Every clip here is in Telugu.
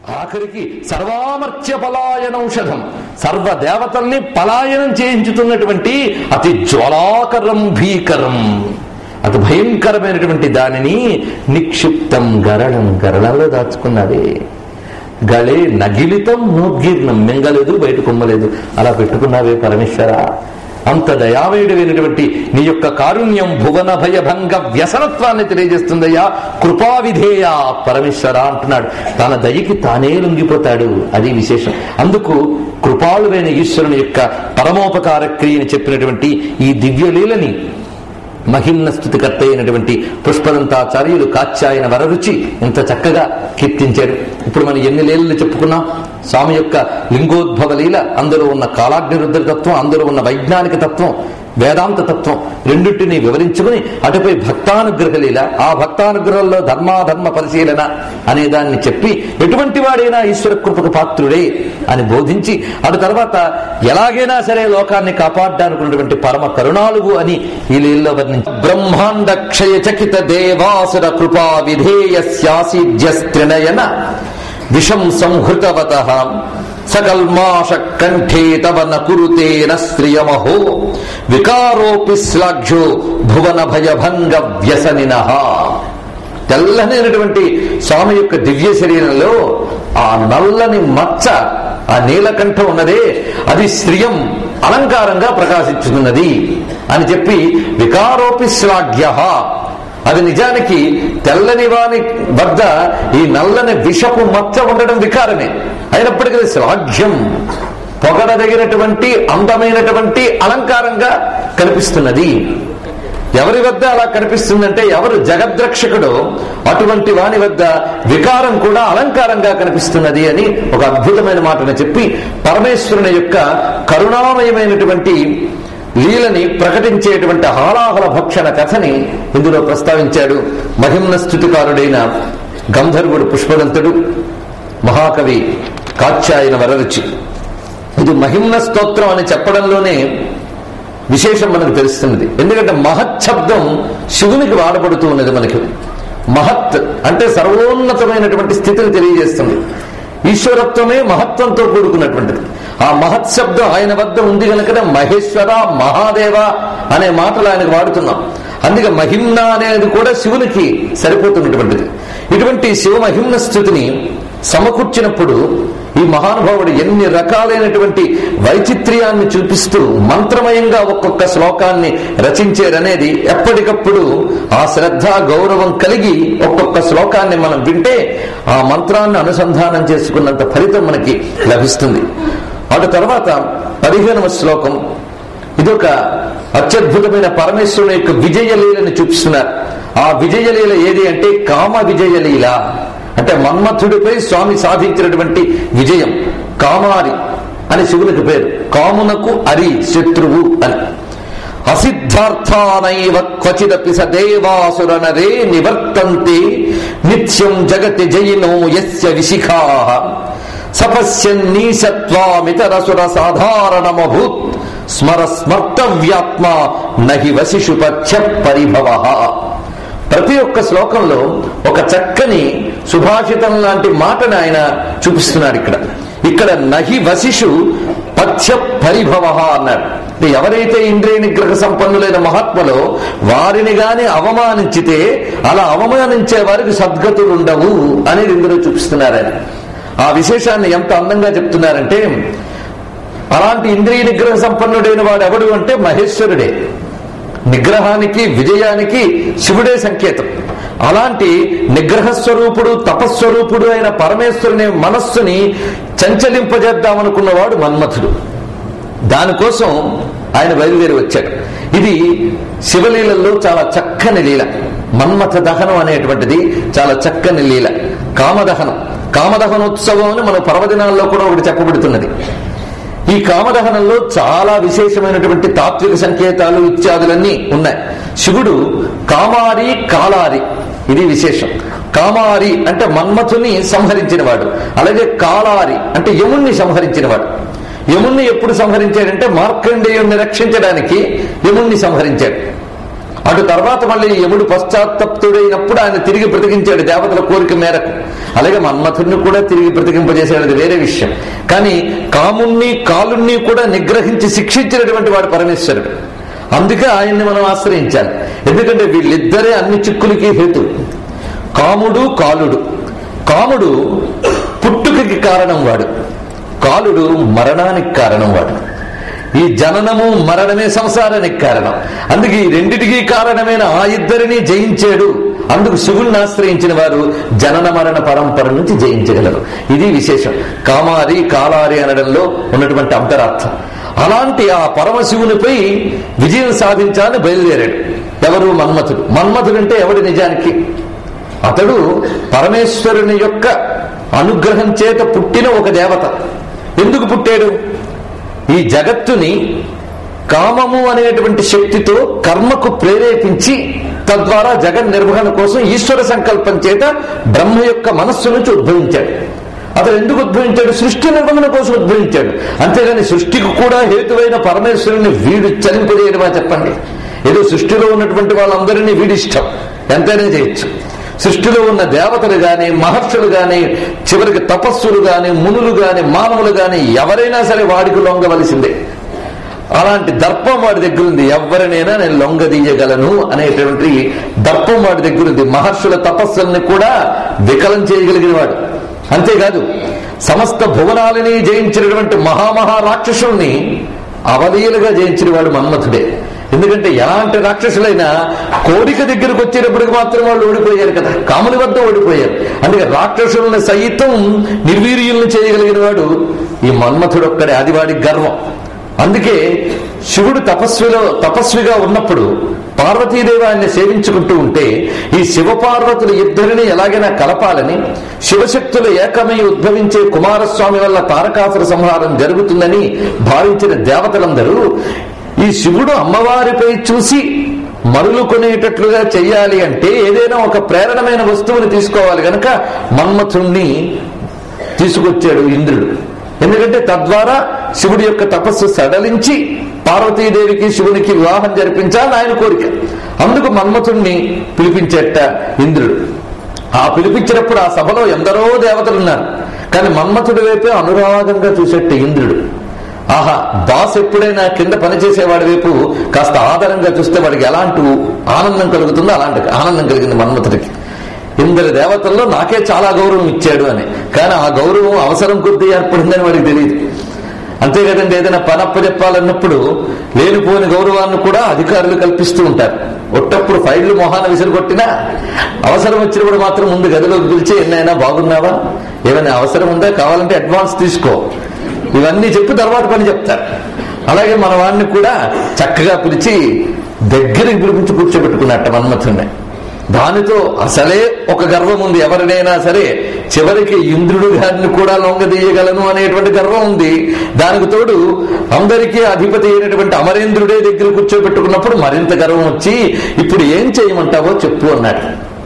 ఆఖరికి సర్వామర్త్య పలాయనౌషధం సర్వ దేవతల్ని పలాయనం చేయించుతున్నటువంటి అతి జ్వలాకరం భీకరం అతి భయంకరమైనటువంటి దానిని నిక్షిప్తం గరళం గరళంలో దాచుకున్నది గళే నగిలితం నోద్గీర్ణం మింగలేదు బయట కుమ్మలేదు అలా పెట్టుకున్నావే పరమేశ్వర అంత దయామయుడమైనటువంటి నీ యొక్క కారుణ్యం భువన భయభంగ వ్యసనత్వాన్ని తెలియజేస్తుందయ్యా కృపా విధేయ పరమేశ్వర అంటున్నాడు తన దయకి తానే లొంగిపోతాడు అది విశేషం అందుకు కృపాళువైన ఈశ్వరుని యొక్క పరమోపకార క్రియని చెప్పినటువంటి ఈ దివ్యలీలని మహిమ్న స్థుతికర్త అయినటువంటి పుష్పదంతాచార్యులు కాచ్యాయన వరరుచి ఎంత చక్కగా కీర్తించాడు ఇప్పుడు మనం ఎన్ని లీలలు చెప్పుకున్నాం స్వామి యొక్క లింగోద్భవ లీల అందులో ఉన్న కాలాగ్ని రుద్ర తత్వం అందులో ఉన్న వైజ్ఞానిక తత్వం వేదాంత తత్వం రెండింటిని వివరించుకుని అటుపై భక్తానుగ్రహ లీల ఆ భక్తానుగ్రహంలో ధర్మాధర్మ పరిశీలన అనే దాన్ని చెప్పి ఎటువంటి వాడైనా ఈశ్వర కృపకు పాత్రుడే అని బోధించి అటు తర్వాత ఎలాగైనా సరే లోకాన్ని కాపాడడానుకున్నటువంటి పరమ కరుణాలుగు అని ఈ లీలలో వర్ణించి బ్రహ్మాండ క్షయ చకిత దేవాసుర కృపా విధేయస్యాసీజ్యస్త్రినయన విషం సంహృతవత సకల్మాష కంఠే తవ న కురుతే న శ్రియమహో వికారోపి శ్లాఘ్యో భువన భయభంగ వ్యసనిన తెల్లనైనటువంటి స్వామి యొక్క దివ్య శరీరంలో ఆ నల్లని మచ్చ ఆ నీలకంఠం ఉన్నదే అది శ్రియం అలంకారంగా ప్రకాశించుతున్నది అని చెప్పి వికారోపి శ్లాఘ్య అది నిజానికి తెల్లని వాని వద్ద ఈ నల్లని విషపు మచ్చ ఉండడం వికారమే అయినప్పటికీ అది శ్లాఘ్యం పొగడదగినటువంటి అందమైనటువంటి అలంకారంగా కనిపిస్తున్నది ఎవరి వద్ద అలా కనిపిస్తుందంటే ఎవరు జగద్రక్షకుడో అటువంటి వాని వద్ద వికారం కూడా అలంకారంగా కనిపిస్తున్నది అని ఒక అద్భుతమైన మాటను చెప్పి పరమేశ్వరుని యొక్క కరుణామయమైనటువంటి లీలని ప్రకటించేటువంటి హాలాహల భక్షణ కథని ఇందులో ప్రస్తావించాడు మహిమ్న స్థుతికారుడైన గంధర్వుడు పుష్పదంతుడు మహాకవి కాచ్యాయన వరరుచి ఇది మహిమ్న స్తోత్రం అని చెప్పడంలోనే విశేషం మనకు తెలుస్తున్నది ఎందుకంటే మహత్ శబ్దం శివునికి వాడబడుతూ ఉన్నది మనకి మహత్ అంటే సర్వోన్నతమైనటువంటి స్థితిని తెలియజేస్తుంది ఈశ్వరత్వమే మహత్వంతో కూడుకున్నటువంటిది ఆ మహత్ శబ్దం ఆయన వద్ద ఉంది కనుకనే మహేశ్వర మహాదేవ అనే మాటలు ఆయనకు వాడుతున్నాం అందుకే మహిమ్న అనేది కూడా శివునికి సరిపోతున్నటువంటిది ఇటువంటి శివ మహిమ్న స్థుతిని సమకూర్చినప్పుడు ఈ మహానుభావుడు ఎన్ని రకాలైనటువంటి వైచిత్ర్యాన్ని చూపిస్తూ మంత్రమయంగా ఒక్కొక్క శ్లోకాన్ని రచించారనేది ఎప్పటికప్పుడు ఆ శ్రద్ధ గౌరవం కలిగి ఒక్కొక్క శ్లోకాన్ని మనం వింటే ఆ మంత్రాన్ని అనుసంధానం చేసుకున్నంత ఫలితం మనకి లభిస్తుంది అటు తర్వాత పదిహేనవ శ్లోకం ఇదొక అత్యద్భుతమైన పరమేశ్వరుని యొక్క విజయలీలని చూపిస్తున్నారు ఆ విజయలీల ఏది అంటే కామ విజయలీల అంటే మన్మథుడిపై స్వామి సాధించినటువంటి విజయం కామారి అని శివునికి పేరు కామునకు అరి శత్రువు అని అసిద్ధార్థానైవ క్వచిదపి స దేవాసురనరే నివర్తంతే నిత్యం జగతి జయినో యస్య విశిఖా సపశ్యన్నీశత్వామితరసుర సాధారణమభూత్ స్మర స్మర్తవ్యాత్మ నహి వశిషుపథ్య పరిభవ ప్రతి ఒక్క శ్లోకంలో ఒక చక్కని సుభాషితం లాంటి మాటను ఆయన చూపిస్తున్నాడు ఇక్కడ ఇక్కడ నహి వశిషు పథ్య పరిభవ అన్నాడు అంటే ఎవరైతే ఇంద్రియ నిగ్రహ సంపన్నులైన మహాత్మలో వారిని గాని అవమానించితే అలా అవమానించే వారికి సద్గతులు ఉండవు అనేది ఇందులో చూపిస్తున్నారు ఆయన ఆ విశేషాన్ని ఎంత అందంగా చెప్తున్నారంటే అలాంటి ఇంద్రియ నిగ్రహ సంపన్నుడైన వాడు ఎవడు అంటే మహేశ్వరుడే నిగ్రహానికి విజయానికి శివుడే సంకేతం అలాంటి నిగ్రహ స్వరూపుడు తపస్వరూపుడు అయిన పరమేశ్వరుని మనస్సుని చంచలింపజేద్దామనుకున్నవాడు మన్మథుడు దానికోసం ఆయన బయలుదేరి వచ్చాడు ఇది శివలీలల్లో చాలా చక్కని లీల మన్మథ దహనం అనేటువంటిది చాలా చక్కని లీల కామదహనం కామదహనోత్సవం అని మన పర్వదినాల్లో కూడా ఒకటి చెప్పబడుతున్నది ఈ కామదహనంలో చాలా విశేషమైనటువంటి తాత్విక సంకేతాలు ఇత్యాదులన్నీ ఉన్నాయి శివుడు కామారి కాలారి ఇది విశేషం కామారి అంటే మన్మథుని సంహరించినవాడు అలాగే కాలారి అంటే యముణ్ణి సంహరించినవాడు యముణ్ణి ఎప్పుడు సంహరించాడంటే మార్కండేయుణ్ణి రక్షించడానికి యముణ్ణి సంహరించాడు అటు తర్వాత మళ్ళీ యముడు పశ్చాత్తప్తుడైనప్పుడు ఆయన తిరిగి బ్రతికించాడు దేవతల కోరిక మేరకు అలాగే మన్మథుడిని కూడా తిరిగి బ్రతికింపజేశాడు అది వేరే విషయం కానీ కాముణ్ణి కాలుణ్ణి కూడా నిగ్రహించి శిక్షించినటువంటి వాడు పరమేశ్వరుడు అందుకే ఆయన్ని మనం ఆశ్రయించాలి ఎందుకంటే వీళ్ళిద్దరే అన్ని చిక్కులకి హేతు కాముడు కాలుడు కాముడు పుట్టుకకి కారణం వాడు కాలుడు మరణానికి కారణం వాడు ఈ జననము మరణమే సంసారానికి కారణం అందుకే ఈ రెండిటికి కారణమైన ఆ ఇద్దరిని జయించాడు అందుకు శివుణ్ణి ఆశ్రయించిన వారు జనన మరణ పరంపర నుంచి జయించగలరు ఇది విశేషం కామారి కాలారి అనడంలో ఉన్నటువంటి అంతరార్థం అలాంటి ఆ పరమశివునిపై విజయం సాధించాలని బయలుదేరాడు ఎవరు మన్మథుడు మన్మథుడు అంటే ఎవడు నిజానికి అతడు పరమేశ్వరుని యొక్క అనుగ్రహం చేత పుట్టిన ఒక దేవత ఎందుకు పుట్టాడు ఈ జగత్తుని కామము అనేటువంటి శక్తితో కర్మకు ప్రేరేపించి తద్వారా జగన్ నిర్వహణ కోసం ఈశ్వర సంకల్పం చేత బ్రహ్మ యొక్క మనస్సు నుంచి ఉద్భవించాడు అతను ఎందుకు ఉద్భవించాడు సృష్టి నిర్వహణ కోసం ఉద్భవించాడు అంతేగాని సృష్టికి కూడా హేతువైన పరమేశ్వరుని వీడు చలింపజేయడమా చెప్పండి ఏదో సృష్టిలో ఉన్నటువంటి వాళ్ళందరినీ వీడిష్టం ఎంతైనా చేయొచ్చు సృష్టిలో ఉన్న దేవతలు గాని మహర్షులు గాని చివరికి తపస్సులు గాని మునులు గాని మానవులు గాని ఎవరైనా సరే వాడికి లొంగవలసిందే అలాంటి దర్పం వాడి దగ్గర ఉంది ఎవరినైనా నేను లొంగదీయగలను అనేటువంటి దర్పం వాడి దగ్గర ఉంది మహర్షుల తపస్సుల్ని కూడా వికలం చేయగలిగిన వాడు అంతేకాదు సమస్త భువనాలని జయించినటువంటి మహామహా రాక్షసుల్ని అవలీలుగా జయించిన వాడు మన్మథుడే ఎందుకంటే ఎలాంటి రాక్షసులైనా కోరిక దగ్గరకు వచ్చేటప్పటికి మాత్రం వాళ్ళు ఓడిపోయారు కదా కాముని వద్ద ఓడిపోయారు అందుకే రాక్షసులను సైతం నిర్వీర్యులను చేయగలిగిన వాడు ఈ మన్మథుడు ఒక్కడే అది వాడి గర్వం అందుకే శివుడు తపస్విలో తపస్విగా ఉన్నప్పుడు పార్వతీదేవి ఆయన్ని సేవించుకుంటూ ఉంటే ఈ శివపార్వతులు ఇద్దరిని ఎలాగైనా కలపాలని శివశక్తులు ఏకమై ఉద్భవించే కుమారస్వామి వల్ల తారకాసుర సంహారం జరుగుతుందని భావించిన దేవతలందరూ ఈ శివుడు అమ్మవారిపై చూసి మరులు కొనేటట్లుగా చెయ్యాలి అంటే ఏదైనా ఒక ప్రేరణమైన వస్తువుని తీసుకోవాలి గనక మన్మథుణ్ణి తీసుకొచ్చాడు ఇంద్రుడు ఎందుకంటే తద్వారా శివుడి యొక్క తపస్సు సడలించి పార్వతీదేవికి శివునికి వివాహం జరిపించాలని ఆయన కోరిక అందుకు మన్మథుణ్ణి పిలిపించేట ఇంద్రుడు ఆ పిలిపించినప్పుడు ఆ సభలో ఎందరో దేవతలు ఉన్నారు కానీ మన్మథుడి వైపే అనురాగంగా చూసేట ఇంద్రుడు ఆహా బాస్ ఎప్పుడైనా కింద పనిచేసేవాడి వైపు కాస్త ఆధారంగా చూస్తే వాడికి ఎలాంటి ఆనందం కలుగుతుందో అలాంటి ఆనందం కలిగింది మన్మథుడికి ఇందరి దేవతల్లో నాకే చాలా గౌరవం ఇచ్చాడు అని కానీ ఆ గౌరవం అవసరం కొద్దీ ఏర్పడిందని వాడికి తెలియదు అంతే కదండి ఏదైనా పనప్ప చెప్పాలన్నప్పుడు లేనిపోని గౌరవాన్ని కూడా అధికారులు కల్పిస్తూ ఉంటారు ఒట్టప్పుడు ఫైళ్లు మొహాన విసిరు కొట్టినా అవసరం వచ్చినప్పుడు మాత్రం ముందు గదిలోకి పిలిచి ఎన్నైనా బాగున్నావా ఏమైనా అవసరం ఉందా కావాలంటే అడ్వాన్స్ తీసుకో ఇవన్నీ చెప్పి తర్వాత పని చెప్తారు అలాగే మన వాడిని కూడా చక్కగా పిలిచి దగ్గరికి పిలిపించి కూర్చోబెట్టుకున్నట్ట మన్మథుణ్ణి దానితో అసలే ఒక గర్వం ఉంది ఎవరినైనా సరే చివరికి ఇంద్రుడు గారిని కూడా లొంగదీయగలను అనేటువంటి గర్వం ఉంది దానికి తోడు అందరికీ అధిపతి అయినటువంటి అమరేంద్రుడే దగ్గర కూర్చోబెట్టుకున్నప్పుడు మరింత గర్వం వచ్చి ఇప్పుడు ఏం చేయమంటావో చెప్పు అన్నాడు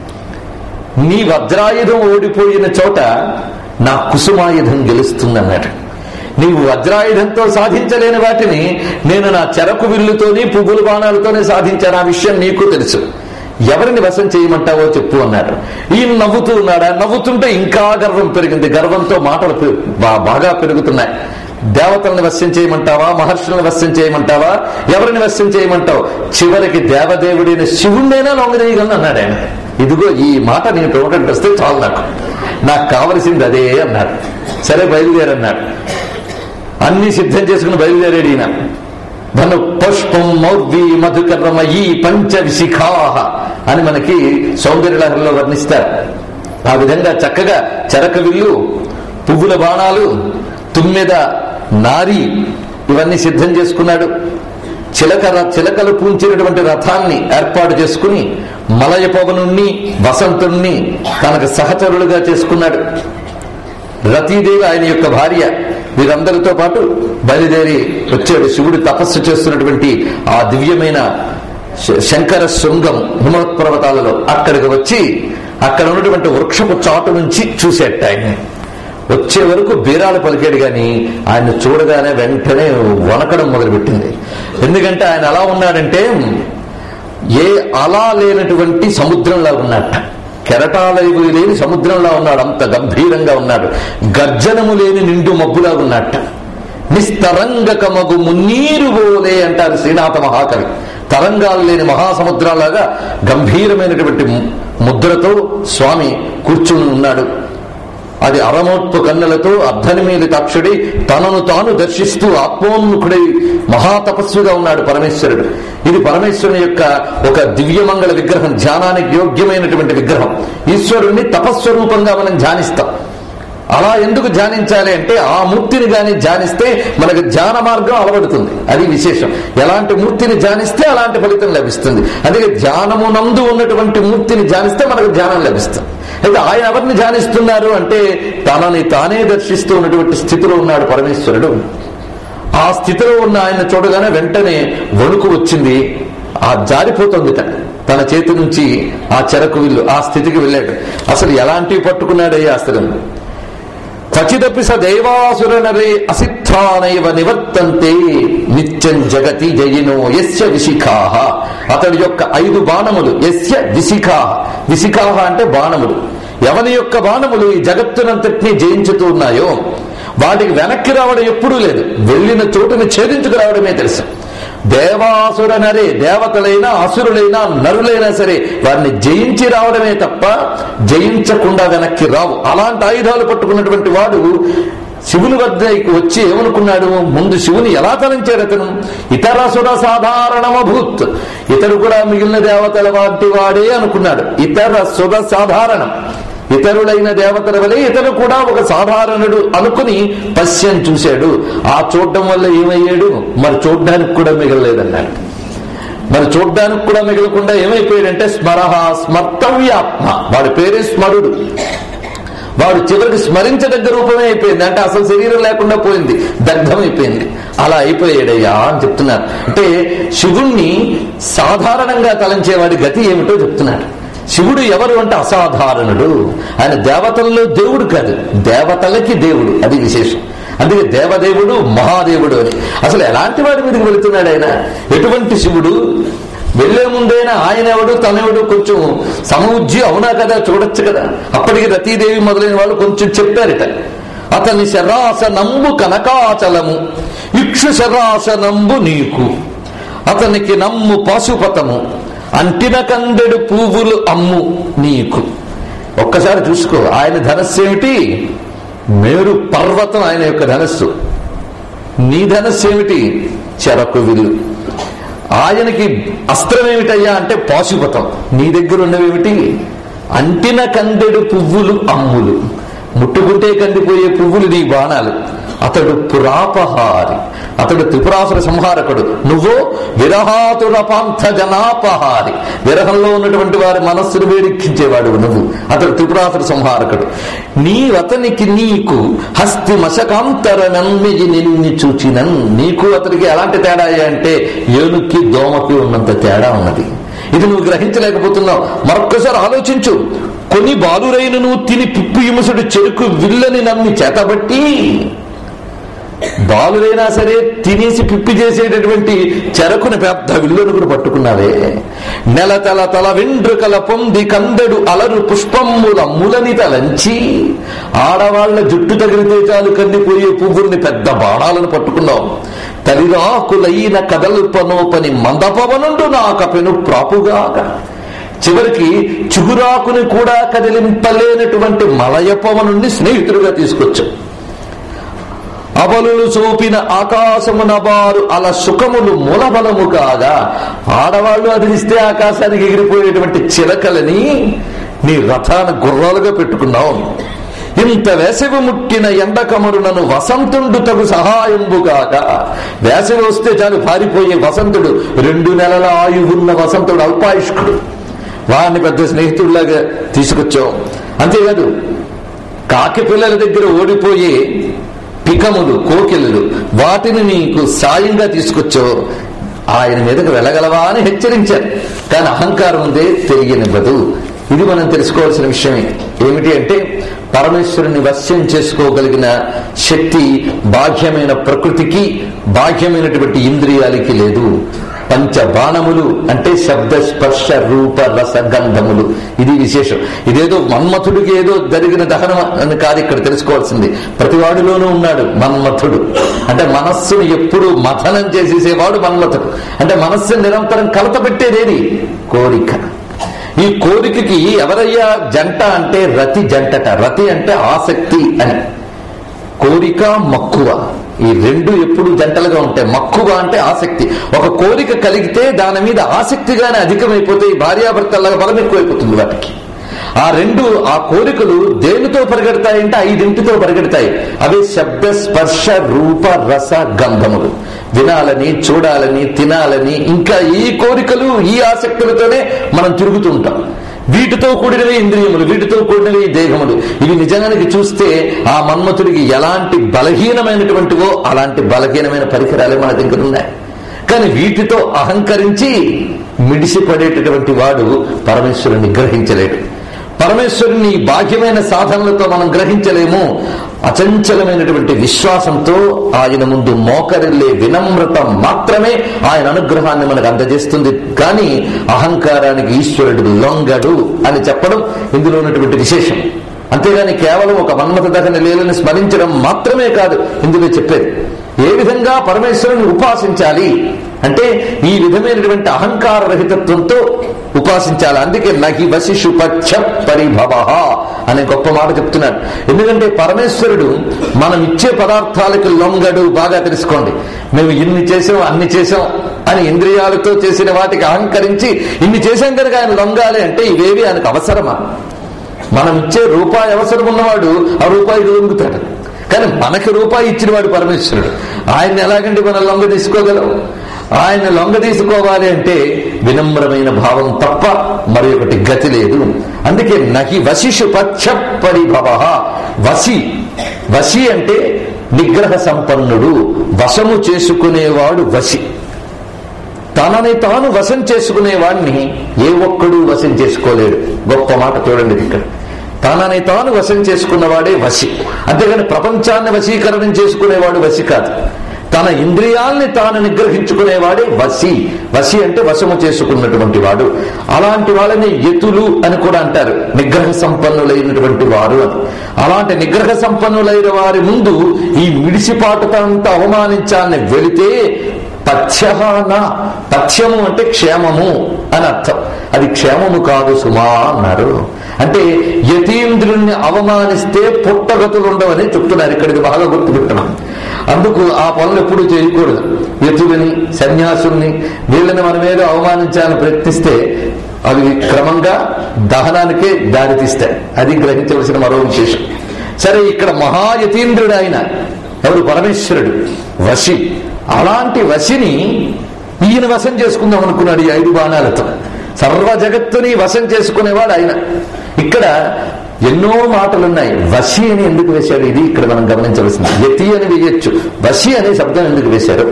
నీ వజ్రాయుధం ఓడిపోయిన చోట నా కుసుమాయుధం గెలుస్తుందన్నాడు నీవు వజ్రాయుధంతో సాధించలేని వాటిని నేను నా చెరకు విల్లుతోని పువ్వుల బాణాలతోనే సాధించాను ఆ విషయం నీకు తెలుసు ఎవరిని వశం చేయమంటావో చెప్పు అన్నాడు ఈయన నవ్వుతూ ఉన్నాడా నవ్వుతుంటే ఇంకా గర్వం పెరిగింది గర్వంతో మాటలు పె- బా- బాగా పెరుగుతున్నాయి దేవతల్ని వశ్యం చేయమంటావా మహర్షులను వశ్యం చేయమంటావా ఎవరిని వశ్యం చేయమంటావు చివరికి దేవదేవుడైన శివుణ్ణైనా లొంగదీయగలను అన్నాడు ఆయన ఇదిగో ఈ మాట నేను ప్రొమోటెడ్ వస్తే చాలు నాకు నాకు కావలసింది అదే అన్నాడు సరే బయలుదేరన్నాడు అన్ని సిద్ధం చేసుకుని బయలుదేరాడు ఈయన ధను పుష్పం మౌర్వి మధుకర్మయీ పంచ విశిఖాహ అని మనకి సౌందర్యలహరిలో వర్ణిస్తారు ఆ విధంగా చక్కగా చెరక విల్లు పువ్వుల బాణాలు తుమ్మెద నారి ఇవన్నీ సిద్ధం చేసుకున్నాడు చిలక ర- చిలకలు పూంచినటువంటి రథాన్ని ఏర్పాటు చేసుకుని మలయ పవనుణ్ణి వసంతుణ్ణి తనకు సహచరులుగా చేసుకున్నాడు రతీదేవి ఆయన యొక్క భార్య వీరందరితో పాటు బయలుదేరి వచ్చాడు శివుడు తపస్సు చేస్తున్నటువంటి ఆ దివ్యమైన శ- శంకర శృంగం హిమవత్పర్వతాలలో అక్కడికి వచ్చి అక్కడ ఉన్నటువంటి వృక్షపు చాటు నుంచి చూసేట ఆయన వచ్చే వరకు బీరాలు పలికాడు గాని ఆయన చూడగానే వెంటనే వనకడం మొదలుపెట్టింది ఎందుకంటే ఆయన ఎలా ఉన్నాడంటే ఏ అలా లేనటువంటి సముద్రంలా ఉన్నట్ట కెరటాలైవు లేని సముద్రంలా ఉన్నాడు అంత గంభీరంగా ఉన్నాడు గర్జనము లేని నిండు మబ్బులా ఉన్నట్ట నిస్తరంగకమగు మున్నీరు బోలే అంటారు శ్రీనాథ మహాకవి తరంగాలు లేని మహాసముద్రాలాగా గంభీరమైనటువంటి ము- ముద్రతో స్వామి కూర్చుని ఉన్నాడు అది అరమోత్పు కన్నులతో అర్ధనిమీలి తక్షుడి తనను తాను దర్శిస్తూ ఆత్మోన్ముఖుడై మహాతపస్విగా ఉన్నాడు పరమేశ్వరుడు ఇది పరమేశ్వరుని యొక్క ఒక దివ్యమంగళ విగ్రహం ధ్యానానికి యోగ్యమైనటువంటి విగ్రహం ఈశ్వరుణ్ణి తపస్వరూపంగా మనం ధ్యానిస్తాం అలా ఎందుకు ధ్యానించాలి అంటే ఆ మూర్తిని గాని ధ్యానిస్తే మనకు ధ్యాన మార్గం అలవడుతుంది అది విశేషం ఎలాంటి మూర్తిని ధ్యానిస్తే అలాంటి ఫలితం లభిస్తుంది అందుకే ధ్యానమునందు ఉన్నటువంటి మూర్తిని ధ్యానిస్తే మనకు ధ్యానం లభిస్తుంది అయితే ఆయన ఎవరిని ధ్యానిస్తున్నారు అంటే తనని తానే దర్శిస్తూ ఉన్నటువంటి స్థితిలో ఉన్నాడు పరమేశ్వరుడు ఆ స్థితిలో ఉన్న ఆయన చూడగానే వెంటనే వణుకు వచ్చింది ఆ జారిపోతుంది తన చేతి నుంచి ఆ చెరకు విల్లు ఆ స్థితికి వెళ్ళాడు అసలు ఎలాంటివి పట్టుకున్నాడయ్యా అసలు ఖచ్చితపి స దైవాసురనరే అసిత్థానైవ నివర్తంతే నిత్యం జగతి జయినో యస్య విశిఖాహ అతడి యొక్క ఐదు బాణములు యస్య విశిఖాహ విశిఖాహ అంటే బాణములు ఎవని యొక్క బాణములు ఈ జగత్తునంతటినీ జయించుతూ ఉన్నాయో వాటికి వెనక్కి రావడం ఎప్పుడూ లేదు వెళ్ళిన చోటుని ఛేదించుకు రావడమే తెలుసు దేవాసుర నరే దేవతలైనా అసురులైనా నరులైనా సరే వారిని జయించి రావడమే తప్ప జయించకుండా వెనక్కి రావు అలాంటి ఆయుధాలు పట్టుకున్నటువంటి వాడు శివుని వద్దకు వచ్చి ఏమనుకున్నాడు ముందు శివుని ఎలా తలంచాడు అతను ఇతర సుర సాధారణమభూత్ ఇతడు కూడా మిగిలిన దేవతల వంటి వాడే అనుకున్నాడు ఇతర సుర సాధారణం ఇతరులైన దేవతల వలె ఇతను కూడా ఒక సాధారణుడు అనుకుని పశ్యం చూశాడు ఆ చూడడం వల్ల ఏమయ్యాడు మరి చూడ్డానికి కూడా మిగలలేదన్నాడు మరి చూడ్డానికి కూడా మిగలకుండా ఏమైపోయాడంటే స్మరహ స్మర్తవ్యాత్మ వాడి పేరే స్మరుడు వాడు చివరికి స్మరించదగ్గ రూపమే అయిపోయింది అంటే అసలు శరీరం లేకుండా పోయింది దగ్ధమైపోయింది అలా అయిపోయాడయ్యా అని చెప్తున్నారు అంటే శివుణ్ణి సాధారణంగా తలంచేవాడి గతి ఏమిటో చెప్తున్నాడు శివుడు ఎవరు అంటే అసాధారణుడు ఆయన దేవతల్లో దేవుడు కాదు దేవతలకి దేవుడు అది విశేషం అందుకే దేవదేవుడు మహాదేవుడు అని అసలు ఎలాంటి వాడి మీదకి వెళుతున్నాడు ఆయన ఎటువంటి శివుడు వెళ్లే ముందైనా ఆయన ఎవడు తనెవడు కొంచెం సమవుజ్జి అవునా కదా చూడొచ్చు కదా అప్పటికి రతీదేవి మొదలైన వాళ్ళు కొంచెం చెప్పారట అతని శరాసనంబు కనకాచలము ఇక్షు శరాసనంబు నీకు అతనికి నమ్ము పాశుపతము అంటిన కందెడు పువ్వులు అమ్ము నీకు ఒక్కసారి చూసుకో ఆయన ధనస్సు ఏమిటి మేరు పర్వతం ఆయన యొక్క ధనస్సు నీ ధనస్సు ఏమిటి చెరకు విల్లు ఆయనకి అస్త్రం ఏమిటయ్యా అంటే పాశుపతం నీ దగ్గర ఉన్నవేమిటి అంటిన కందెడు పువ్వులు అమ్ములు ముట్టుకుంటే కందిపోయే పువ్వులు నీ బాణాలు అతడు పురాపహారి అతడు త్రిపురాసుర సంహారకుడు నువ్వు విరహాతురపాంథ జనాపహారి విరహంలో ఉన్నటువంటి వారి మనస్సును వేడెక్కించేవాడు నువ్వు అతడు త్రిపురాసుర సంహారకుడు నీ అతనికి నీకు హస్తి మశకాంతర నమ్మిది నిన్ని చూచినన్ నీకు అతనికి ఎలాంటి తేడా అంటే ఏనుక్కి దోమకి ఉన్నంత తేడా ఉన్నది ఇది నువ్వు గ్రహించలేకపోతున్నావు మరొక్కసారి ఆలోచించు కొన్ని బాలురైనను తిని పిప్పు ఇముసుడు చెరుకు విల్లని నమ్మి చేతబట్టి బాలురైనా సరే తినేసి పిప్పి చేసేటటువంటి చెరకుని పెద్ద విల్లును కూడా పట్టుకున్నావే నెల తల తల వెండ్రుకల పొంది కందెడు అలరు పుష్పమ్ముల ములని తలంచి ఆడవాళ్ల జుట్టు తగిలితే చాలు కందిపోయే పువ్వుల్ని పెద్ద బాణాలను పట్టుకున్నావు తలిరాకులైన కదల్పనోపని మందపవనుండు నాకపెను ప్రాపుగాక చివరికి చిగురాకుని కూడా కదిలింపలేనటువంటి మలయపవనుణ్ణి స్నేహితుడిగా తీసుకొచ్చావు అబలులు చూపిన ఆకాశమున వారు అల సుఖములు మూలబలము కాగా ఆడవాళ్లు అదిరిస్తే ఆకాశానికి ఎగిరిపోయేటువంటి చిలకలని నీ రథాన గుర్రాలుగా పెట్టుకున్నావు ఇంత వేసవి ముట్టిన ఎండకమరునను వసంతుండు తగు సహాయంబుగాక వేసవి వస్తే చాలు పారిపోయే వసంతుడు రెండు నెలల ఆయువున్న వసంతుడు అల్పాయుష్కుడు వారిని పెద్ద స్నేహితుడిలాగా తీసుకొచ్చావు అంతేకాదు కాకి పిల్లల దగ్గర ఓడిపోయే పికములు కోకిలలు వాటిని నీకు సాయంగా తీసుకొచ్చావు ఆయన మీదకు వెళ్ళగలవా అని హెచ్చరించారు కానీ అహంకారం ఉందే తెలియనివ్వదు ఇది మనం తెలుసుకోవాల్సిన విషయమే ఏమిటి అంటే పరమేశ్వరుని వశ్యం చేసుకోగలిగిన శక్తి బాహ్యమైన ప్రకృతికి బాహ్యమైనటువంటి ఇంద్రియాలకి లేదు పంచబాణములు అంటే శబ్ద స్పర్శ రూప రస గంధములు ఇది విశేషం ఇదేదో మన్మథుడికి ఏదో జరిగిన దహనం అని కాదు ఇక్కడ తెలుసుకోవాల్సింది ప్రతివాడిలోనూ ఉన్నాడు మన్మథుడు అంటే మనస్సును ఎప్పుడు మథనం చేసేసేవాడు మన్మథుడు అంటే మనస్సును నిరంతరం కలతపెట్టేదేది కోరిక ఈ కోరికకి ఎవరయ్యా జంట అంటే రతి జంటట రతి అంటే ఆసక్తి అని కోరిక మక్కువ ఈ రెండు ఎప్పుడు జంటలుగా ఉంటాయి మక్కువ అంటే ఆసక్తి ఒక కోరిక కలిగితే దాని మీద ఆసక్తిగానే అధికమైపోతే ఈ భార్యాభర్తలాగా బలం ఎక్కువైపోతుంది వాటికి ఆ రెండు ఆ కోరికలు దేనితో పరిగెడతాయంటే ఐదింటితో పరిగెడతాయి అవే శబ్ద స్పర్శ రూప రస గంధములు వినాలని చూడాలని తినాలని ఇంకా ఈ కోరికలు ఈ ఆసక్తులతోనే మనం తిరుగుతూ ఉంటాం వీటితో కూడినవి ఇంద్రియములు వీటితో కూడినవి దేహములు ఇవి నిజానికి చూస్తే ఆ మన్మథుడికి ఎలాంటి బలహీనమైనటువంటివో అలాంటి బలహీనమైన పరికరాలే మన దగ్గర ఉన్నాయి కానీ వీటితో అహంకరించి మిడిసిపడేటటువంటి వాడు పరమేశ్వరుని గ్రహించలేడు పరమేశ్వరుని బాహ్యమైన సాధనలతో మనం గ్రహించలేము అచంచలమైనటువంటి విశ్వాసంతో ఆయన ముందు మోకరిల్లే వినమ్రత మాత్రమే ఆయన అనుగ్రహాన్ని మనకు అందజేస్తుంది కానీ అహంకారానికి ఈశ్వరుడు లొంగడు అని చెప్పడం ఇందులో ఉన్నటువంటి విశేషం అంతేగాని కేవలం ఒక మన్మథ దహన లీలని స్మరించడం మాత్రమే కాదు ఇందులో చెప్పేది ఏ విధంగా పరమేశ్వరుని ఉపాసించాలి అంటే ఈ విధమైనటువంటి అహంకార రహితత్వంతో ఉపాసించాలి అందుకే నహి వశిషు పక్ష పరిభవ అనే గొప్ప మాట చెప్తున్నాడు ఎందుకంటే పరమేశ్వరుడు మనం ఇచ్చే పదార్థాలకు లొంగడు బాగా తెలుసుకోండి మేము ఇన్ని చేసాం అన్ని చేసాం అని ఇంద్రియాలతో చేసిన వాటికి అహంకరించి ఇన్ని చేసాం కనుక ఆయన లొంగాలి అంటే ఇవేవి ఆయనకు అవసరమా మనం ఇచ్చే రూపాయి అవసరం ఉన్నవాడు ఆ రూపాయికి లొంగుతాడు కానీ మనకి రూపాయి ఇచ్చినవాడు పరమేశ్వరుడు ఆయన్ని ఎలాగంటే మనం లొంగ తీసుకోగలం ఆయన లొంగ తీసుకోవాలి అంటే వినమ్రమైన భావం తప్ప మరి ఒకటి గతి లేదు అందుకే నహి వశిషు పక్ష పరిభవ వసి వసి అంటే నిగ్రహ సంపన్నుడు వశము చేసుకునేవాడు వశి తనని తాను వశం చేసుకునేవాడిని ఏ ఒక్కడు వశం చేసుకోలేడు గొప్ప మాట చూడండి ఇక్కడ తనని తాను వశం చేసుకున్నవాడే వశి అంతేగాని ప్రపంచాన్ని వశీకరణం చేసుకునేవాడు వశి కాదు తన ఇంద్రియాల్ని తాను నిగ్రహించుకునేవాడే వశి వశి అంటే వశము చేసుకున్నటువంటి వాడు అలాంటి వాళ్ళని యతులు అని కూడా అంటారు నిగ్రహ సంపన్నులైనటువంటి వారు అని అలాంటి నిగ్రహ సంపన్నులైన వారి ముందు ఈ మిడిసిపాటుతంతా అవమానించాలని వెళితే పథ్యహాన పథ్యము అంటే క్షేమము అని అర్థం అది క్షేమము కాదు సుమా అన్నారు అంటే యతీంద్రుణ్ణి అవమానిస్తే పుట్టగతులు ఉండవని చెప్తున్నారు ఇక్కడికి బాగా గుర్తుపెట్టడం అందుకు ఆ పనులు ఎప్పుడూ చేయకూడదు యతులని సన్యాసుల్ని వీళ్ళని మన మీద అవమానించాలని ప్రయత్నిస్తే అవి క్రమంగా దహనానికే దారితీస్తాయి అది గ్రహించవలసిన మరో విశేషం సరే ఇక్కడ మహాయతీంద్రుడు ఆయన ఎవరు పరమేశ్వరుడు వశి అలాంటి వశిని ఈయన వశం చేసుకుందాం అనుకున్నాడు ఈ ఐదు బాణాలతో సర్వ జగత్తుని వశం చేసుకునేవాడు ఆయన ఇక్కడ ఎన్నో మాటలున్నాయి వశి అని ఎందుకు వేశాడు ఇది ఇక్కడ మనం గమనించవలసింది యతి అని వేయచ్చు వశి అనే శబ్దం ఎందుకు వేశారు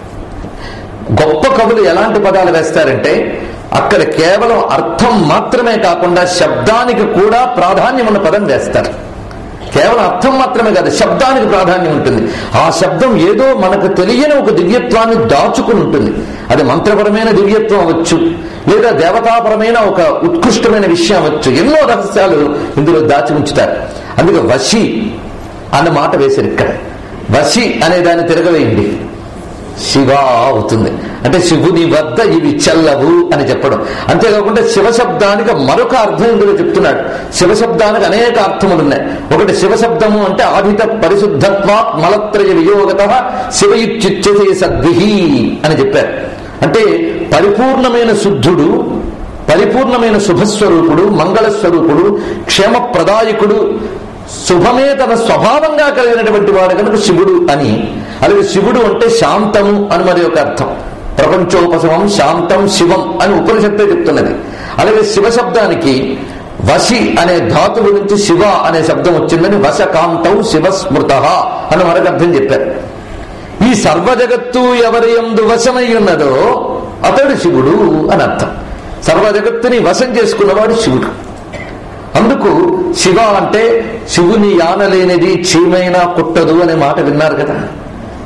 గొప్ప కవులు ఎలాంటి పదాలు వేస్తారంటే అక్కడ కేవలం అర్థం మాత్రమే కాకుండా శబ్దానికి కూడా ప్రాధాన్యం ఉన్న పదం వేస్తారు కేవలం అర్థం మాత్రమే కాదు శబ్దానికి ప్రాధాన్యం ఉంటుంది ఆ శబ్దం ఏదో మనకు తెలియని ఒక దివ్యత్వాన్ని దాచుకుని ఉంటుంది అది మంత్రపరమైన దివ్యత్వం అవ్వచ్చు లేదా దేవతాపరమైన ఒక ఉత్కృష్టమైన విషయం అవ్వచ్చు ఎన్నో రహస్యాలు ఇందులో దాచి ఉంచుతారు అందుకే వశి అన్న మాట వేశారు ఇక్కడ వశి అనే దాన్ని తిరగవేయండి శివ అవుతుంది అంటే శివుని వద్ద ఇవి చెల్లవు అని చెప్పడం అంతేకాకుండా శివశబ్దానికి మరొక అర్థం ఇందులో చెప్తున్నాడు శివశబ్దానికి అనేక అర్థములు ఉన్నాయి ఒకటి శివశబ్దము అంటే ఆదిత పరిశుద్ధత్వా మలత్రయ వియోగత శివయుచ్యుచ్యతే సద్విహి అని చెప్పారు అంటే పరిపూర్ణమైన శుద్ధుడు పరిపూర్ణమైన శుభస్వరూపుడు మంగళస్వరూపుడు క్షేమప్రదాయకుడు శుభమే తన స్వభావంగా కలిగినటువంటి వాడు కనుక శివుడు అని అలాగే శివుడు అంటే శాంతము అని మరి ఒక అర్థం ప్రపంచోపశమం శాంతం శివం అని ఉపనిషత్తే చెప్తున్నది అలాగే శివ శబ్దానికి వశి అనే ధాతువు నుంచి శివ అనే శబ్దం వచ్చిందని వశకాంతం శివస్మృత అని మరొక అర్థం చెప్పారు ఈ సర్వ జగత్తు ఎవరి ఎందు వశమై ఉన్నదో అతడు శివుడు అని అర్థం సర్వ జగత్తుని వశం చేసుకున్నవాడు శివుడు అందుకు శివ అంటే శివుని యానలేనిది చీమైనా కుట్టదు అనే మాట విన్నారు కదా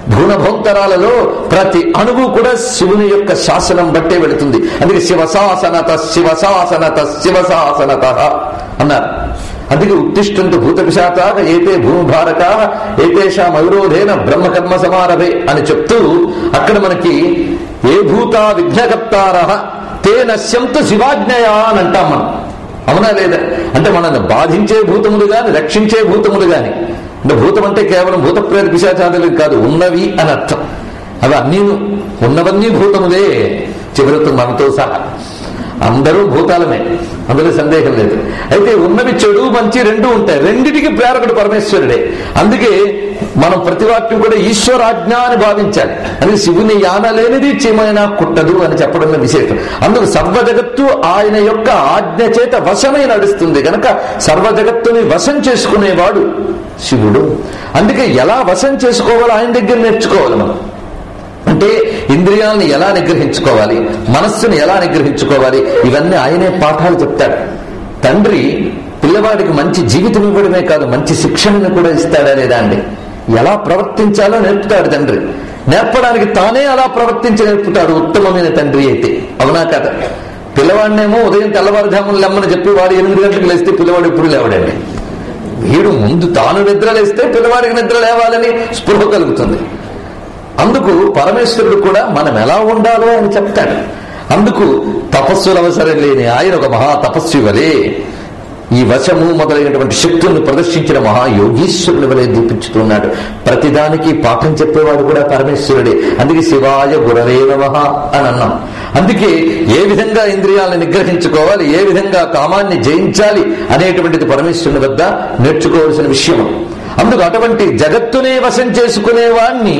భూనభోంతరాలలో ప్రతి అణువు కూడా శివుని యొక్క శాసనం బట్టే వెళుతుంది అందుకే శివశాసనత శివశాసనత శివశాసనత అన్నారు అందుకే ఉత్తిష్టంతు భూత పిశాచాక ఏతే భూమిభారకా ఏతేషా మయూరోధేన బ్రహ్మకర్మ సమారభే అని చెప్తూ అక్కడ మనకి ఏ భూత విఘ్నకర్తార తే నశ్యంతు శివాజ్ఞయా అని అంటాం మనం అవునా లేదా అంటే మనల్ని బాధించే భూతములు గాని రక్షించే భూతములు గాని అంటే భూతం అంటే కేవలం భూత ప్రేత పిశాచాదులు కాదు ఉన్నవి అని అర్థం అవి అన్నీ ఉన్నవన్నీ భూతములే చివరితో మనతో సహా అందరూ భూతాలమే అందులో సందేహం లేదు అయితే ఉన్నవి చెడు మంచి రెండు ఉంటాయి రెండిటికి ప్రేరకుడు పరమేశ్వరుడే అందుకే మనం ప్రతివాక్యం కూడా ఈశ్వరాజ్ఞ అని భావించాలి అది శివుని యాన లేనిది చీమైనా కుట్టదు అని చెప్పడం విశేషం అందుకు సర్వ జగత్తు ఆయన యొక్క ఆజ్ఞ చేత వశమై నడుస్తుంది గనక సర్వ జగత్తుని వశం చేసుకునేవాడు శివుడు అందుకే ఎలా వశం చేసుకోవాలో ఆయన దగ్గర నేర్చుకోవాలి మనం అంటే ఇంద్రియాలను ఎలా నిగ్రహించుకోవాలి మనస్సును ఎలా నిగ్రహించుకోవాలి ఇవన్నీ ఆయనే పాఠాలు చెప్తాడు తండ్రి పిల్లవాడికి మంచి జీవితం ఇవ్వడమే కాదు మంచి శిక్షణను కూడా ఇస్తాడా లేదా అండి ఎలా ప్రవర్తించాలో నేర్పుతాడు తండ్రి నేర్పడానికి తానే అలా ప్రవర్తించి నేర్పుతాడు ఉత్తమమైన తండ్రి అయితే అవునా కదా పిల్లవాడినేమో ఉదయం తెల్లవారుజామున లెమ్మని చెప్పి వాడు ఎనిమిది గంటలకు లేస్తే పిల్లవాడు ఎప్పుడు లేవడండి వీడు ముందు తాను నిద్ర లేస్తే పిల్లవాడికి నిద్ర లేవాలని స్పృహ కలుగుతుంది అందుకు పరమేశ్వరుడు కూడా మనం ఎలా ఉండాలో అని చెప్తాడు అందుకు తపస్సులు అవసరం లేని ఆయన ఒక మహా తపస్వి వలే ఈ వశము మొదలైనటువంటి శక్తుల్ని ప్రదర్శించిన మహాయోగీశ్వరుని వలె దీపించుతున్నాడు ప్రతిదానికి పాఠం చెప్పేవాడు కూడా పరమేశ్వరుడే అందుకే శివాయ గురవే నమః అని అన్నాం అందుకే ఏ విధంగా ఇంద్రియాలను నిగ్రహించుకోవాలి ఏ విధంగా కామాన్ని జయించాలి అనేటువంటిది పరమేశ్వరుని వద్ద నేర్చుకోవాల్సిన విషయం అందుకు అటువంటి జగత్తునే వశం చేసుకునేవాణ్ణి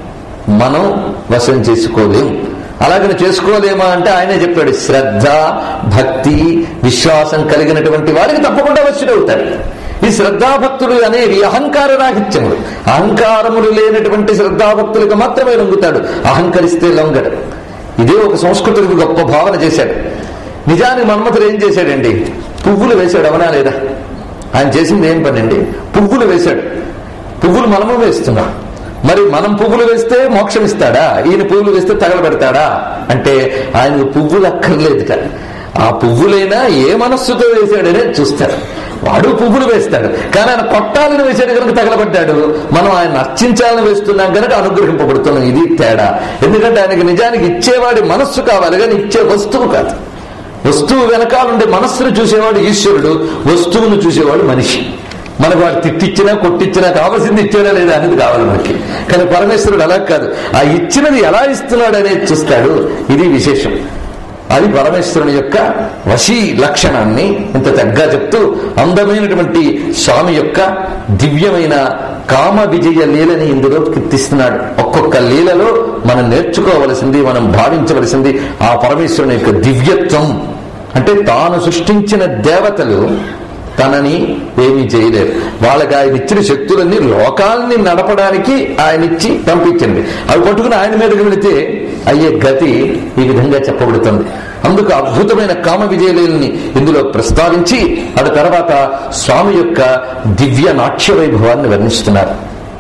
మనం వశం చేసుకోలేం అలాగని చేసుకోలేమా అంటే ఆయనే చెప్పాడు శ్రద్ధ భక్తి విశ్వాసం కలిగినటువంటి వారికి తప్పకుండా వశుడవుతాడు ఈ శ్రద్ధాభక్తులు అనేవి అహంకార రాహిత్యములు అహంకారములు లేనటువంటి శ్రద్ధాభక్తులకు మాత్రమే లొంగుతాడు అహంకరిస్తే లొంగడు ఇదే ఒక సంస్కృతులకు గొప్ప భావన చేశాడు నిజానికి మన్మథుడు ఏం చేశాడండి పువ్వులు వేశాడు అవనా లేదా ఆయన చేసింది ఏం పని అండి పువ్వులు వేశాడు పువ్వులు మనము వేస్తున్నాం మరి మనం పువ్వులు వేస్తే మోక్షం ఇస్తాడా ఈయన పువ్వులు వేస్తే తగలబెడతాడా అంటే ఆయనకు పువ్వులు అక్కర్లేదు కదా ఆ పువ్వులైనా ఏ మనస్సుతో వేశాడనే చూస్తాడు వాడు పువ్వులు వేస్తాడు కానీ ఆయన కొట్టాలని వేసాడు కనుక తగలబడ్డాడు మనం ఆయన అర్చించాలని వేస్తున్నాం కనుక అనుగ్రహింపబడుతున్నాం ఇది తేడా ఎందుకంటే ఆయనకి నిజానికి ఇచ్చేవాడి మనస్సు కావాలి కానీ ఇచ్చే వస్తువు కాదు వస్తువు వెనకాలండే మనస్సును చూసేవాడు ఈశ్వరుడు వస్తువును చూసేవాడు మనిషి మనకు వాడు తిట్టిచ్చినా కొట్టించినా కావాల్సింది ఇచ్చాడా లేదా అనేది కావాలి మనకి కానీ పరమేశ్వరుడు అలా కాదు ఆ ఇచ్చినది ఎలా ఇస్తున్నాడు అనేది చూస్తాడు ఇది విశేషం అది పరమేశ్వరుని యొక్క వశీ లక్షణాన్ని ఇంత చక్కగా చెప్తూ అందమైనటువంటి స్వామి యొక్క దివ్యమైన కామ విజయ లీలని ఇందులో కీర్తిస్తున్నాడు ఒక్కొక్క లీలలో మనం నేర్చుకోవలసింది మనం భావించవలసింది ఆ పరమేశ్వరుని యొక్క దివ్యత్వం అంటే తాను సృష్టించిన దేవతలు తనని ఏమీ చేయలేరు వాళ్ళకి ఆయన ఇచ్చిన శక్తులన్నీ లోకాలని నడపడానికి ఆయన ఇచ్చి పంపించింది అవి పట్టుకుని ఆయన మీదకి వెళితే అయ్యే గతి ఈ విధంగా చెప్పబడుతుంది అందుకు అద్భుతమైన కామ విజయలీలని ఇందులో ప్రస్తావించి అది తర్వాత స్వామి యొక్క దివ్య నాట్య వైభవాన్ని వర్ణిస్తున్నారు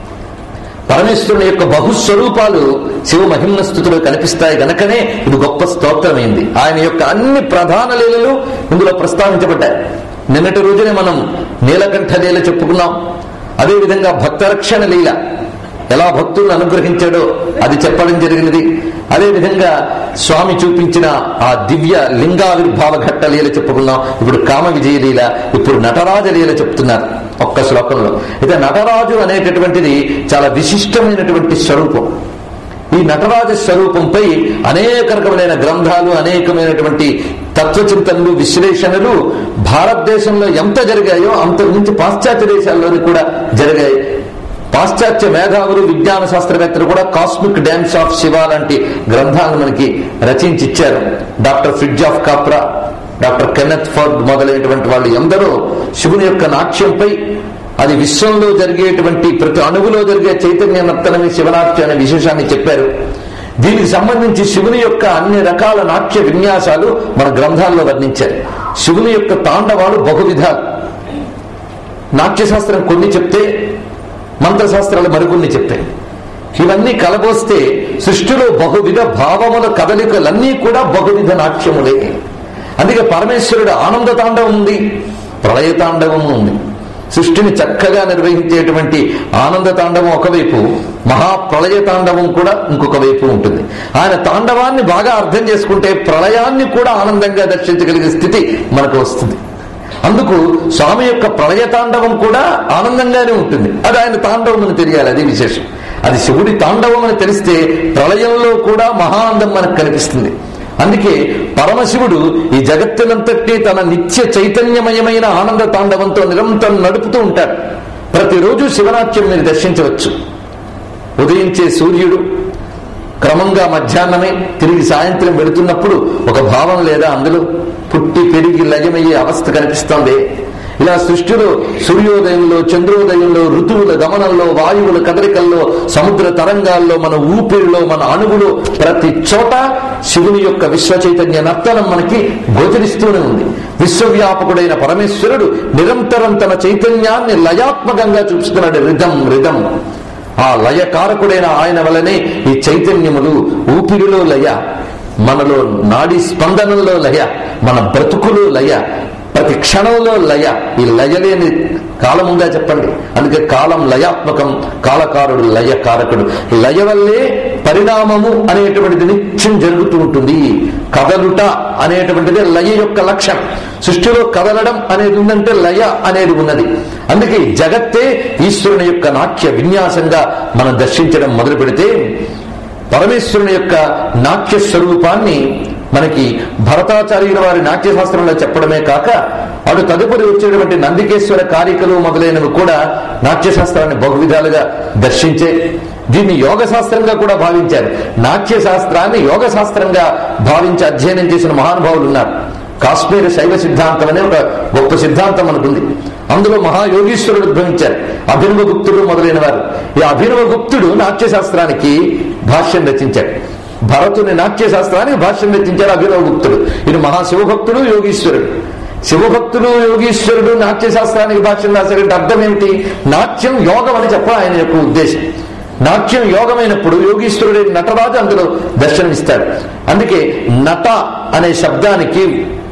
పరమేశ్వరుని యొక్క బహుస్వరూపాలు శివ మహిమ్న స్థుతిలో కనిపిస్తాయి గనకనే ఇది గొప్ప స్తోత్రమైంది ఆయన యొక్క అన్ని ప్రధాన లీలలు ఇందులో ప్రస్తావించబడ్డాయి నిన్నటి రోజునే మనం నీలకంఠ లీల చెప్పుకున్నాం అదేవిధంగా భక్తరక్షణ లీల ఎలా భక్తులను అనుగ్రహించాడో అది చెప్పడం జరిగినది అదేవిధంగా స్వామి చూపించిన ఆ దివ్య లింగావిర్భావ ఘట్ట లీల చెప్పుకున్నాం ఇప్పుడు కామ విజయ లీల ఇప్పుడు నటరాజ లీల చెప్తున్నారు ఒక్క శ్లోకంలో అయితే నటరాజు అనేటటువంటిది చాలా విశిష్టమైనటువంటి స్వరూపం ఈ నటరాజ స్వరూపంపై అనేక రకమైన గ్రంథాలు అనేకమైనటువంటి తత్వచింతనలు విశ్లేషణలు భారతదేశంలో ఎంత జరిగాయో అంత మించి పాశ్చాత్య దేశాల్లోని కూడా జరిగాయి పాశ్చాత్య మేధావులు విజ్ఞాన శాస్త్రవేత్తలు కూడా కాస్మిక్ డ్యాన్స్ ఆఫ్ శివ లాంటి గ్రంథాలను మనకి రచించి ఇచ్చారు doctor Fritjof Capra doctor Kenneth Ford మొదలైనటువంటి వాళ్ళు ఎందరో శివుని యొక్క నాట్యంపై అది విశ్వంలో జరిగేటువంటి ప్రతి అణువులో జరిగే చైతన్య నర్తనమే శివనాట్యం అనే విశేషాన్ని చెప్పారు దీనికి సంబంధించి శివుని యొక్క అన్ని రకాల నాట్య విన్యాసాలు మన గ్రంథాల్లో వర్ణించారు శివుని యొక్క తాండవాలు బహువిధాలు నాట్యశాస్త్రం కొన్ని చెప్తే మంత్రశాస్త్రాలు మరికొన్ని చెప్తాయి ఇవన్నీ కలబోస్తే సృష్టిలో బహువిధ భావముల కదలికలన్నీ కూడా బహువిధ నాట్యములే అందుకే పరమేశ్వరుడు ఆనంద తాండవం ఉంది ప్రళయ తాండవము ఉంది సృష్టిని చక్కగా నిర్వహించేటువంటి ఆనంద తాండవం ఒకవైపు మహాప్రళయ తాండవం కూడా ఇంకొక వైపు ఉంటుంది ఆయన తాండవాన్ని బాగా అర్థం చేసుకుంటే ప్రళయాన్ని కూడా ఆనందంగా దర్శించగలిగే స్థితి మనకు వస్తుంది అందుకు స్వామి యొక్క ప్రళయ తాండవం కూడా ఆనందంగానే ఉంటుంది అది ఆయన తాండవం అని తెలియాలి అది విశేషం అది శివుడి తాండవం అని తెలిస్తే ప్రళయంలో కూడా మహానందం మనకు కనిపిస్తుంది అందుకే పరమశివుడు ఈ జగత్తునంతటి తన నిత్య చైతన్యమయమైన ఆనంద తాండవంతో నిరంతరం నడుపుతూ ఉంటాడు ప్రతిరోజు శివనాట్యం మీరు దర్శించవచ్చు ఉదయించే సూర్యుడు క్రమంగా మధ్యాహ్నమే తిరిగి సాయంత్రం వెళుతున్నప్పుడు ఒక భావం లేదా అందులో పుట్టి పెరిగి లయమయ్యే అవస్థ కనిపిస్తోంది ఇలా సృష్టిలో సూర్యోదయంలో చంద్రోదయంలో ఋతువుల గమనంలో వాయువుల కదలికల్లో సముద్ర తరంగాల్లో మన ఊపిరిలో మన అణువులో ప్రతి చోట శివుని యొక్క విశ్వ చైతన్య నర్తనం మనకి గోచరిస్తూనే ఉంది విశ్వవ్యాపకుడైన పరమేశ్వరుడు నిరంతరం తన చైతన్యాన్ని లయాత్మకంగా చూపిస్తున్నాడు రిధం రిధం ఆ లయకారకుడైన ఆయన వలనే ఈ చైతన్యములు ఊపిరిలో లయ మనలో నాడి స్పందనంలో లయ మన బ్రతుకులో లయ ప్రతి క్షణంలో లయ ఈ లయలేని కాలం ఉందా చెప్పండి అందుకే కాలం లయాత్మకం కాలకారుడు లయకారకుడు లయ వల్లే పరిణామము అనేటువంటిది నిత్యం జరుగుతూ ఉంటుంది కదలుట అనేటువంటిది లయ యొక్క లక్షణం సృష్టిలో కదలడం అనేది ఉందంటే లయ అనేది ఉన్నది అందుకే ఈ జగత్తే ఈశ్వరుని యొక్క నాట్య విన్యాసంగా మనం దర్శించడం మొదలు పెడితే పరమేశ్వరుని యొక్క నాట్య స్వరూపాన్ని మనకి భరతాచార్యుల వారి నాట్యశాస్త్రంలో చెప్పడమే కాక అటు తదుపరి వచ్చేటువంటి నందికేశ్వర కారికలు మొదలైనవి కూడా నాట్యశాస్త్రాన్ని బహువిధాలుగా దర్శించే దీన్ని యోగ శాస్త్రంగా కూడా భావించారు నాట్య శాస్త్రాన్ని యోగ శాస్త్రంగా భావించి అధ్యయనం చేసిన మహానుభావులు ఉన్నారు కాశ్మీర శైవ సిద్ధాంతం అనే ఒక గొప్ప సిద్ధాంతం మనకుంది అందులో మహాయోగీశ్వరుడు ఉద్భవించారు అభినవ గుప్తుడు మొదలైన వారు ఈ అభినవ గుప్తుడు నాట్య శాస్త్రానికి భాష్యం రచించాడు భరతుని నాట్య శాస్త్రానికి భాష్యం రచించారు అభినవ గుప్తుడు ఇది మహాశివభక్తుడు యోగీశ్వరుడు శివభక్తుడు యోగీశ్వరుడు నాట్య శాస్త్రానికి భాష్యం రాశారంటే అర్థం ఏమిటి నాట్యం యోగం అని చెప్ప ఆయన యొక్క ఉద్దేశం నాట్యం యోగమైనప్పుడు యోగీశ్వరుడైన నటరాజు అందులో దర్శనమిస్తాడు అందుకే నట అనే శబ్దానికి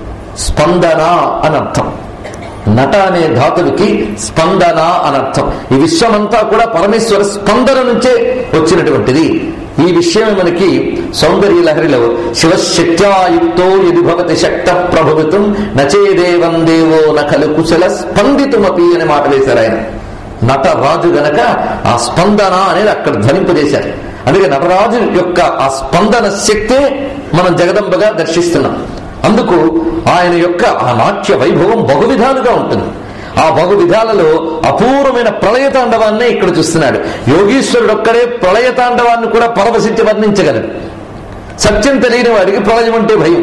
స్పందన అని అర్థం నట అనే ధాతుడికి స్పందన అని అర్థం ఈ విశ్వమంతా కూడా పరమేశ్వర స్పందన నుంచే వచ్చినటువంటిది ఈ విషయం మనకి సౌందర్య లహరిలో శివశక్త్యాయుక్తో యది భవతి శక్త ప్రభవితం నచేదేవం దేవో నఖలు కుశల స్పందితుమపి అనే మాట వేశారు ఆయన నటరాజు గనక ఆ స్పందన అనేది అక్కడ ధ్వనింపజేశారు అందుకే నటరాజు యొక్క ఆ స్పందన శక్తే మనం జగదంబగా దర్శిస్తున్నాం అందుకు ఆయన యొక్క ఆ నాట్య వైభవం బహువిధాలుగా ఉంటుంది ఆ బహు విధాలలో అపూర్వమైన ప్రళయ తాండవాన్నే ఇక్కడ చూస్తున్నాడు యోగీశ్వరుడు ఒక్కడే ప్రళయ తాండవాన్ని కూడా పరవశించి వర్ణించగలడు సత్యం తెలియని వాడికి ప్రళయం అంటే భయం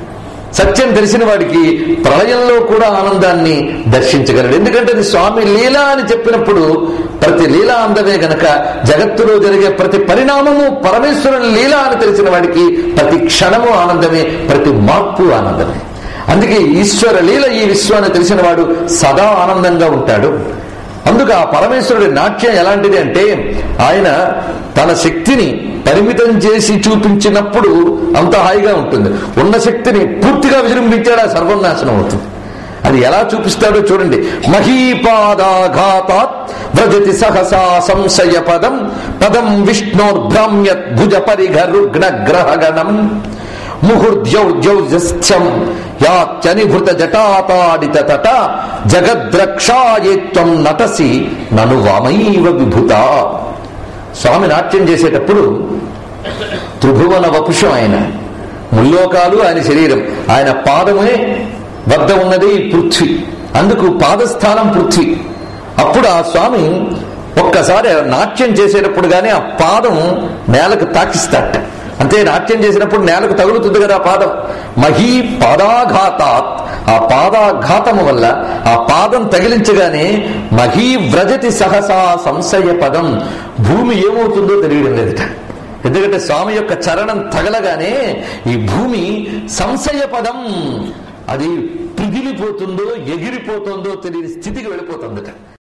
సత్యం తెలిసిన వాడికి ప్రళయంలో కూడా ఆనందాన్ని దర్శించగలడు ఎందుకంటే అది స్వామి లీల అని చెప్పినప్పుడు ప్రతి లీలా అందమే గనక జగత్తులో జరిగే ప్రతి పరిణామము పరమేశ్వరుని లీల అని తెలిసిన వాడికి ప్రతి క్షణము ఆనందమే ప్రతి మార్పు ఆనందమే అందుకే ఈశ్వర లీల ఈ విశ్వాన్ని తెలిసిన వాడు సదా ఆనందంగా ఉంటాడు అందుకు ఆ పరమేశ్వరుడి నాట్యం ఎలాంటిది అంటే ఆయన తన శక్తిని పరిమితం చేసి చూపించినప్పుడు అంత హాయిగా ఉంటుంది ఉన్న శక్తిని పూర్తిగా విజృంభించాడు ఆ సర్వనాశనం అవుతుంది అది ఎలా చూపిస్తాడో చూడండి మహీపాదాఘాతాత్ వ్రజతి సహసా సంశయ పదం పదం విష్ణోర్భ్రామ్యత్ భుజ పరిఘరుగ్న గ్రహగణం ముహుర్ద్యౌద్యౌజస్థ్యం యాత్యనిభృత జటాతాడిత తట జగద్రక్షాయేత్వం నటసి నను వామైవ విభుత స్వామి నాట్యం చేసేటప్పుడు త్రిభువన వపుషం ఆయన ముల్లోకాలు ఆయన శరీరం ఆయన పాదమే వద్ద ఉన్నది పృథ్వీ అందుకు పాదస్థానం పృథ్వీ అప్పుడు ఆ స్వామి ఒక్కసారి నాట్యం చేసేటప్పుడు గానీ ఆ పాదం నేలకు తాకిస్తాట అంతే నాట్యం చేసినప్పుడు నేలకు తగులుతుంది కదా ఆ పాదం మహీ పాదాఘాతాత్ ఆ పాదాఘాతము వల్ల ఆ పాదం తగిలించగానే మహీ వ్రజతి సహసా సంశయ పదం భూమి ఏమవుతుందో తెలియడం లేదట ఎందుకంటే స్వామి యొక్క చరణం తగలగానే ఈ భూమి సంశయ పదం అది పిగిలిపోతుందో ఎగిరిపోతుందో తెలియని స్థితికి వెళ్ళిపోతుందట